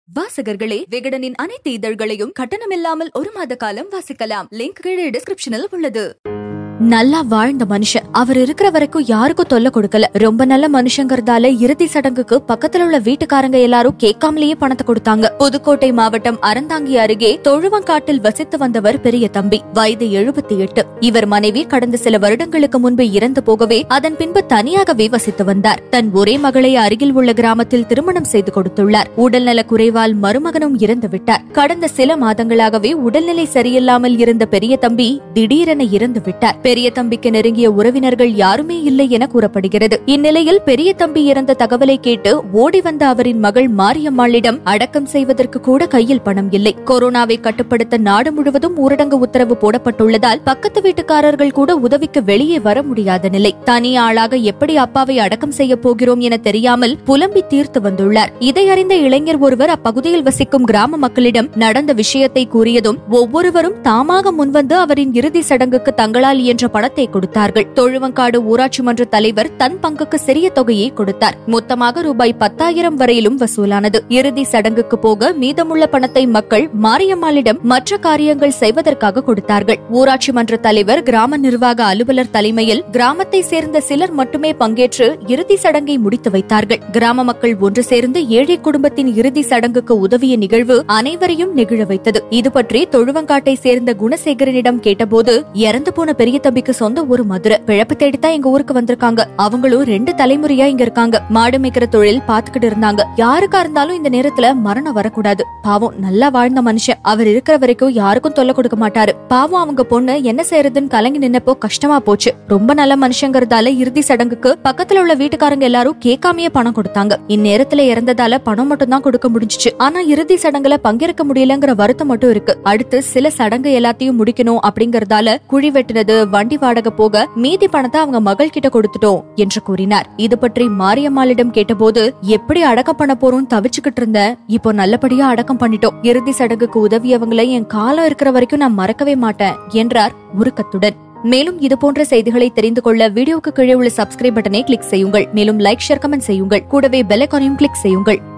வாசகர்களே விகடனின் அனைத்து இதழ்களையும் கட்டணமில்லாமல் ஒரு மாத காலம் வாசிக்கலாம் லிங்க் கீழே டிஸ்கிரிப்ஷனில் உள்ளது நல்லா வாழ்ந்த மனுஷன் அவர் இருக்கிற வரைக்கும் யாருக்கும் தொல்லை கொடுக்கல ரொம்ப நல்ல மனுஷங்கிறதால இறுதி சடங்குக்கு பக்கத்துல உள்ள வீட்டுக்காரங்க எல்லாரும் கேட்காமலேயே பணத்தை கொடுத்தாங்க புதுக்கோட்டை மாவட்டம் அறந்தாங்கி அருகே தொழுவங்காட்டில் வசித்து வந்தவர் பெரிய தம்பி வயது எழுபத்தி எட்டு இவர் மனைவி கடந்த சில வருடங்களுக்கு முன்பு இறந்து போகவே அதன் பின்பு தனியாகவே வசித்து வந்தார் தன் ஒரே மகளை அருகில் உள்ள கிராமத்தில் திருமணம் செய்து கொடுத்துள்ளார் உடல்நல குறைவால் மருமகனும் இறந்து விட்டார் கடந்த சில மாதங்களாகவே உடல்நிலை சரியில்லாமல் இருந்த பெரிய தம்பி திடீரென இறந்து விட்டார் பெரிய தம்பிக்கு நெருங்கிய உறவினர்கள் யாருமே இல்லை என கூறப்படுகிறது இந்நிலையில் பெரிய தம்பி இறந்த தகவலை கேட்டு ஓடி வந்த அவரின் மகள் மாரியம்மாளிடம் அடக்கம் செய்வதற்கு கூட கையில் பணம் இல்லை கொரோனாவை கட்டுப்படுத்த நாடு முழுவதும் ஊரடங்கு உத்தரவு போடப்பட்டுள்ளதால் பக்கத்து வீட்டுக்காரர்கள் கூட உதவிக்கு வெளியே வர முடியாத நிலை தனி ஆளாக எப்படி அப்பாவை அடக்கம் செய்ய போகிறோம் என தெரியாமல் புலம்பி தீர்த்து வந்துள்ளார் இதை அறிந்த இளைஞர் ஒருவர் அப்பகுதியில் வசிக்கும் கிராம மக்களிடம் நடந்த விஷயத்தை கூறியதும் ஒவ்வொருவரும் தாமாக முன்வந்து அவரின் இறுதி சடங்குக்கு தங்களால் என்ற பணத்தை கொடுத்தார்கள் தொழுவங்காடு ஊராட்சி மன்ற தலைவர் தன் பங்குக்கு சிறிய தொகையை கொடுத்தார் மொத்தமாக ரூபாய் பத்தாயிரம் வரையிலும் வசூலானது இறுதி சடங்குக்கு போக மீதமுள்ள பணத்தை மக்கள் மாரியம்மாளிடம் மற்ற காரியங்கள் செய்வதற்காக கொடுத்தார்கள் ஊராட்சி மன்ற தலைவர் கிராம நிர்வாக அலுவலர் தலைமையில் கிராமத்தை சேர்ந்த சிலர் மட்டுமே பங்கேற்று இறுதி சடங்கை முடித்து வைத்தார்கள் கிராம மக்கள் ஒன்று சேர்ந்து ஏழை குடும்பத்தின் இறுதி சடங்குக்கு உதவிய நிகழ்வு அனைவரையும் நெகிழ வைத்தது இது பற்றி தொழுவங்காட்டை சேர்ந்த குணசேகரனிடம் கேட்டபோது இறந்து போன பெரிய தம்பிக்கு சொந்த ஊர் மதுரை பிழப்பு தேடித்தான் எங்க ஊருக்கு வந்திருக்காங்க அவங்களும் ரெண்டு தலைமுறையா இங்க இருக்காங்க மாடு மேய்க்கிற தொழில் பாத்துக்கிட்டு இருந்தாங்க யாருக்கா இருந்தாலும் இந்த நேரத்துல மரணம் வரக்கூடாது பாவம் நல்லா வாழ்ந்த மனுஷன் அவர் இருக்கிற வரைக்கும் யாருக்கும் தொல்லை கொடுக்க மாட்டாரு பாவம் அவங்க பொண்ணு என்ன செய்யறதுன்னு கலங்கி நின்னப்போ கஷ்டமா போச்சு ரொம்ப நல்ல மனுஷங்கிறதால இறுதி சடங்குக்கு பக்கத்துல உள்ள வீட்டுக்காரங்க எல்லாரும் கேட்காமயே பணம் கொடுத்தாங்க இந்நேரத்துல இறந்ததால பணம் மட்டும் தான் கொடுக்க முடிஞ்சுச்சு ஆனா இறுதி சடங்குல பங்கேற்க முடியலங்கிற வருத்தம் மட்டும் இருக்கு அடுத்து சில சடங்கு எல்லாத்தையும் முடிக்கணும் அப்படிங்கறதால குழி வெட்டினது வண்டி வாடகை போக மீதி பணத்தை அவங்க மகள் கிட்ட கொடுத்துட்டோம் என்று கூறினார் இது பற்றி மாரியம்மாளிடம் கேட்டபோது எப்படி அடக்கம் பண்ண போறோம் தவிச்சுக்கிட்டு இருந்த இப்போ நல்லபடியா அடக்கம் பண்ணிட்டோம் இறுதி சடங்குக்கு உதவியவங்களை என் காலம் இருக்கிற வரைக்கும் நான் மறக்கவே மாட்டேன் என்றார் உருக்கத்துடன் மேலும் இது போன்ற செய்திகளை தெரிந்து கொள்ள வீடியோக்கு கீழே உள்ள சப்ஸ்கிரைப் பட்டனை கிளிக் செய்யுங்கள் மேலும் லைக் ஷேர் கமெண்ட் செய்யுங்கள் கூடவே பெல் ஐகானையும் கிளிக் செய்யுங்கள்